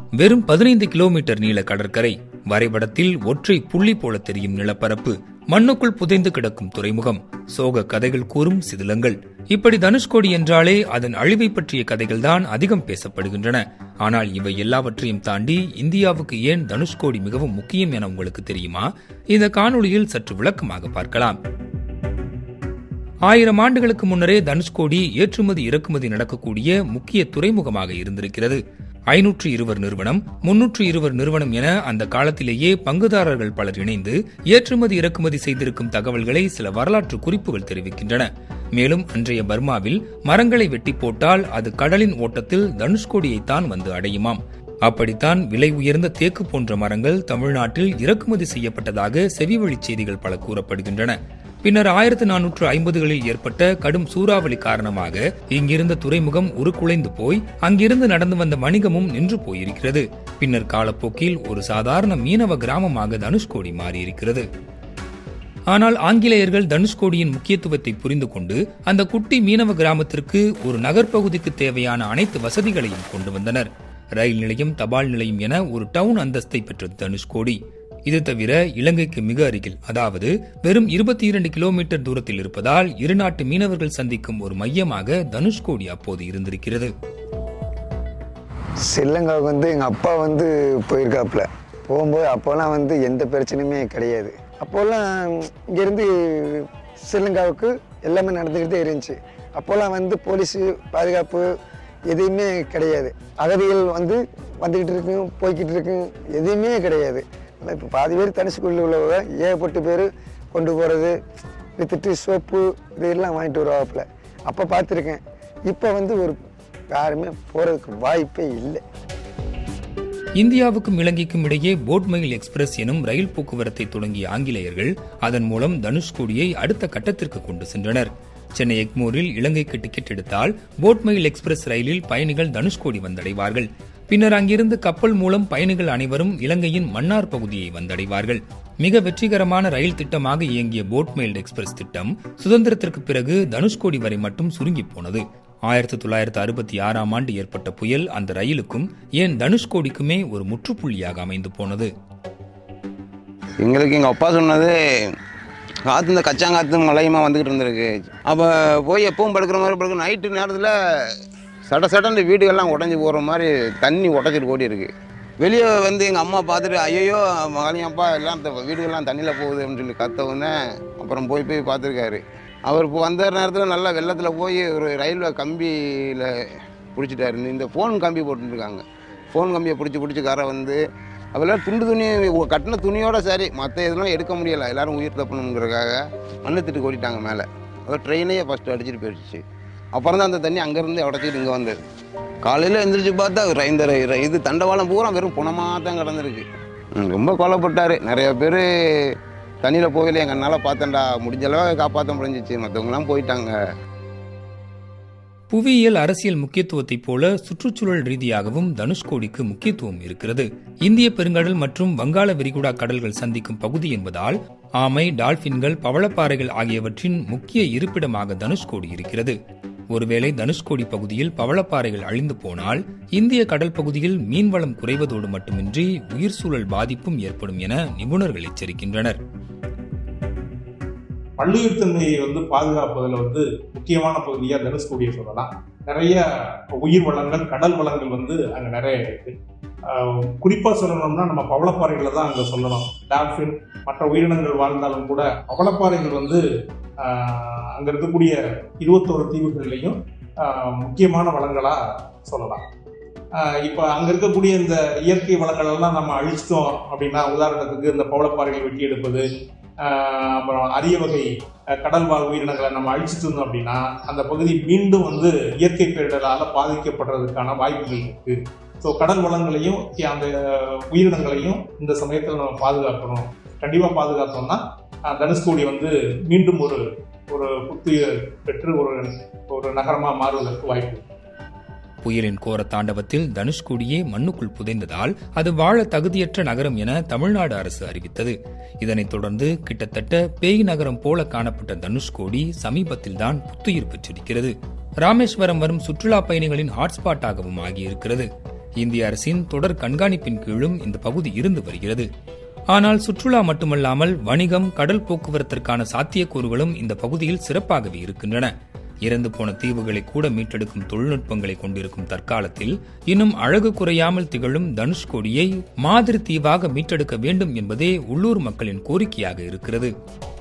வெறும் பதினைந்து கிலோமீட்டர் நீள கடற்கரை வரைபடத்தில் ஒற்றை புள்ளி போல தெரியும் நிலப்பரப்பு மண்ணுக்குள் புதைந்து கிடக்கும் துறைமுகம் சோக கதைகள் கூறும் சிதிலங்கள் இப்படி தனுஷ்கோடி என்றாலே அதன் அழிவை பற்றிய கதைகள்தான் அதிகம் பேசப்படுகின்றன ஆனால் இவை எல்லாவற்றையும் தாண்டி இந்தியாவுக்கு ஏன் தனுஷ்கோடி மிகவும் முக்கியம் என உங்களுக்கு தெரியுமா இந்த காணொளியில் சற்று விளக்கமாக பார்க்கலாம் ஆயிரம் ஆண்டுகளுக்கு முன்னரே தனுஷ்கோடி ஏற்றுமதி இறக்குமதி நடக்கக்கூடிய முக்கிய துறைமுகமாக இருந்திருக்கிறது ஐநூற்று இருவர் நிறுவனம் முன்னூற்று இருவர் நிறுவனம் என அந்த காலத்திலேயே பங்குதாரர்கள் பலர் இணைந்து ஏற்றுமதி இறக்குமதி செய்திருக்கும் தகவல்களை சில வரலாற்று குறிப்புகள் தெரிவிக்கின்றன மேலும் அன்றைய பர்மாவில் மரங்களை வெட்டி போட்டால் அது கடலின் ஓட்டத்தில் தனுஷ்கோடியைத்தான் வந்து அடையுமாம் அப்படித்தான் விலை உயர்ந்த தேக்கு போன்ற மரங்கள் தமிழ்நாட்டில் இறக்குமதி செய்யப்பட்டதாக செவிவழி செய்திகள் பல கூறப்படுகின்றன பின்னர் ஆயிரத்தி நானூற்று ஐம்பதுகளில் ஏற்பட்ட கடும் சூறாவளி காரணமாக இங்கிருந்த துறைமுகம் உருக்குலைந்து போய் அங்கிருந்து நடந்து வந்த வணிகமும் நின்று போயிருக்கிறது பின்னர் காலப்போக்கில் ஒரு சாதாரண மீனவ கிராமமாக தனுஷ்கோடி மாறியிருக்கிறது ஆனால் ஆங்கிலேயர்கள் தனுஷ்கோடியின் முக்கியத்துவத்தை புரிந்து கொண்டு அந்த குட்டி மீனவ கிராமத்திற்கு ஒரு நகர்ப்பகுதிக்கு தேவையான அனைத்து வசதிகளையும் கொண்டு வந்தனர் ரயில் நிலையம் தபால் நிலையம் என ஒரு டவுன் அந்தஸ்தை பெற்றது தனுஷ்கோடி இது தவிர இலங்கைக்கு மிக அருகில் அதாவது வெறும் இருபத்தி இரண்டு கிலோமீட்டர் தூரத்தில் இருப்பதால் இரு நாட்டு மீனவர்கள் சந்திக்கும் ஒரு மையமாக தனுஷ்கோடி அப்போது இருந்திருக்கிறது ஸ்ரீலங்காவுக்கு வந்து எங்கள் அப்பா வந்து போயிருக்காப்புல போகும்போது அப்போல்லாம் வந்து எந்த பிரச்சனையுமே கிடையாது அப்போல்லாம் இங்கேருந்து ஸ்ரீலங்காவுக்கு எல்லாமே நடந்துக்கிட்டே இருந்துச்சு அப்போல்லாம் வந்து போலீஸு பாதுகாப்பு எதுவுமே கிடையாது அகதிகள் வந்து வந்துக்கிட்டு இருக்கும் போய்கிட்டு இருக்கும் எதுவுமே கிடையாது ஆனால் இப்போ பாதி பேர் தனுசுக்குள்ள உள்ளவங்க ஏகப்பட்டு பேர் கொண்டு போகிறது வித்துட்டு சோப்பு இதெல்லாம் வாங்கிட்டு வருவாப்புல அப்போ பார்த்துருக்கேன் இப்போ வந்து ஒரு யாருமே போகிறதுக்கு வாய்ப்பே இல்லை இந்தியாவுக்கும் இலங்கைக்கும் இடையே போட்மெயில் எக்ஸ்பிரஸ் எனும் ரயில் போக்குவரத்தை தொடங்கிய ஆங்கிலேயர்கள் அதன் மூலம் தனுஷ்கோடியை அடுத்த கட்டத்திற்கு கொண்டு சென்றனர் சென்னை எக்மோரில் இலங்கைக்கு டிக்கெட் எடுத்தால் போட்மெயில் எக்ஸ்பிரஸ் ரயிலில் பயணிகள் தனுஷ்கோடி வந்தடைவார்கள் பின்னர் அங்கிருந்து கப்பல் மூலம் பயணிகள் அனைவரும் இலங்கையின் மன்னார் பகுதியை வந்தடைவார்கள் மிக வெற்றிகரமான ரயில் திட்டமாக இயங்கிய போட்மெயில் எக்ஸ்பிரஸ் திட்டம் சுதந்திரத்திற்கு பிறகு தனுஷ்கோடி வரை மட்டும் சுருங்கி போனது ஆயிரத்தி தொள்ளாயிரத்து அறுபத்தி ஆறாம் ஆண்டு ஏற்பட்ட புயல் அந்த ரயிலுக்கும் ஏன் தனுஷ்கோடிக்குமே ஒரு முற்றுப்புள்ளியாக அமைந்து போனது எங்களுக்கு எங்கள் அப்பா சொன்னது காற்று இந்த கச்சாங்காற்று மலையுமா வந்துக்கிட்டு இருந்திருக்கு அப்போ போய் எப்பவும் படுக்கிற மாதிரி படுக்க நைட்டு நேரத்தில் சட சடன்னு வீடுகள்லாம் உடஞ்சி போகிற மாதிரி தண்ணி உடச்சிட்டு ஓடி இருக்கு வெளியே வந்து எங்கள் அம்மா பார்த்துட்டு ஐயோ மகளையும் அப்பா எல்லாம் இந்த வீடுகள்லாம் தண்ணியில் போகுது அப்படின்னு சொல்லி கத்தவுடனே அப்புறம் போய் போய் பார்த்துருக்காரு அவர் இப்போ வந்த நேரத்தில் நல்லா வெள்ளத்தில் போய் ஒரு ரயில்வே கம்பியில் பிடிச்சிட்டாரு இந்த ஃபோன் கம்பி போட்டுருக்காங்க ஃபோன் கம்பியை பிடிச்சி பிடிச்சி கரை வந்து அவெல்லாம் துண்டு துணி ஒ- கட்டின துணியோட சரி மற்ற இதெல்லாம் எடுக்க முடியலை எல்லாரும் உயிர் தப்பணுங்கிறதுக்காக மண்ணு திட்டு ஓடிட்டாங்க மேலே அதான் ட்ரெயினையே ஃபஸ்ட்டு அடிச்சிட்டு போயிடுச்சு அப்புறம் தான் அந்த தண்ணி அங்கேருந்து உடச்சிட்டு இங்கே வந்தது காலையில் எந்திரிச்சு பார்த்தா ர- இந்த ர- ர- இது தண்டவாளம் பூரா வெறும் புணமாக தான் கிடந்திருக்கு ம், ரொம்ப கொலைப்பட்டார் நிறைய பேர் தண்ணியில் போகல எங்கள் அண்ணால் பார்த்தேன்டா முடிஞ்ச அளவு காப்பாற்ற முடிஞ்சிச்சு மற்றவங்களாம் போயிட்டாங்க புவியியல் அரசியல் முக்கியத்துவத்தைப் போல சுற்றுச்சூழல் ரீதியாகவும் தனுஷ்கோடிக்கு முக்கியத்துவம் இருக்கிறது இந்திய பெருங்கடல் மற்றும் வங்காள விரிகுடா கடல்கள் சந்திக்கும் பகுதி என்பதால் ஆமை டால்பின்கள் பவளப்பாறைகள் ஆகியவற்றின் முக்கிய இருப்பிடமாக தனுஷ்கோடி இருக்கிறது ஒருவேளை தனுஷ்கோடி பகுதியில் பவளப்பாறைகள் அழிந்து போனால் இந்திய கடல் பகுதியில் மீன்வளம் குறைவதோடு மட்டுமின்றி உயிர் சூழல் பாதிப்பும் ஏற்படும் என நிபுணர்கள் எச்சரிக்கின்றனர் பல்லுயிர் தன்மையை வந்து பாதுகாப்பதில் வந்து முக்கியமான பகுதியாக தனுஷ்கோடியை சொல்லலாம் நிறைய உயிர் வளங்கள் கடல் வளங்கள் வந்து அங்கே நிறைய இருக்கு ஆஹ் குறிப்பா சொல்லணும்னா நம்ம பவளப்பாறைகளை தான் அங்கே சொல்லணும் டால்ஃபின் மற்ற உயிரினங்கள் வாழ்ந்தாலும் கூட பவளப்பாறைகள் வந்து ஆஹ் அங்க இருக்கக்கூடிய இருபத்தோரு தீவுகள்லையும் ஆஹ் முக்கியமான வளங்களா சொல்லலாம் ஆஹ் இப்போ அங்க இருக்கக்கூடிய இந்த இயற்கை வளங்கள் எல்லாம் நம்ம அழிச்சிட்டோம் அப்படின்னா உதாரணத்துக்கு இந்த பவளப்பாறைகள் வெட்டி எடுப்பது ஆஹ் அப்புறம் அரிய வகை அஹ், கடல் வாழ் உயிரினங்களை நம்ம அழிச்சிட்டு இருந்தோம் அப்படின்னா அந்த பகுதி மீண்டும் வந்து இயற்கை பேரிடரால பாதிக்கப்படுறதுக்கான வாய்ப்புகள் இருக்கு ஸோ கடல் வளங்களையும் அந்த உயிரினங்களையும் இந்த சமயத்தில் நம்ம பாதுகாக்கணும் கண்டிப்பாக பாதுகாத்தோம்னா அஹ், தனுஷ்கோடி வந்து மீண்டும் ஒரு ஒரு புத்துயிர் பெற்று ஒரு ஒரு நகரமாக மாறுவதற்கு வாய்ப்பு இருக்கு. புயலின் கோர தாண்டவத்தில் தனுஷ்கோடியே மண்ணுக்குள் புதைந்ததால் அது வாழ தகுதியற்ற நகரம் என தமிழ்நாடு அரசு அறிவித்தது இதனைத் தொடர்ந்து கிட்டத்தட்ட பேய் நகரம் போல காணப்பட்ட தனுஷ்கோடி சமீபத்தில் தான் புத்துயிர் பெற்றிருக்கிறது ராமேஸ்வரம் வரும் சுற்றுலா பயணிகளின் ஹாட்ஸ்பாட்டாகவும் ஆகியிருக்கிறது இந்திய அரசின் தொடர் கண்காணிப்பின் கீழும் இந்த பகுதி இருந்து வருகிறது ஆனால் சுற்றுலா மட்டுமல்லாமல் வணிகம் கடல் போக்குவரத்திற்கான சாத்தியக்கூறுகளும் இந்த பகுதியில் சிறப்பாகவே இருக்கின்றன இறந்து போன தீவுகளை கூட மீட்டெடுக்கும் தொழில்நுட்பங்களை கொண்டிருக்கும் தற்காலத்தில் இன்னும் அழகு குறையாமல் திகழும் தனுஷ்கோடியை மாதிரி தீவாக மீட்டெடுக்க வேண்டும் என்பதே உள்ளூர் மக்களின் கோரிக்கையாக இருக்கிறது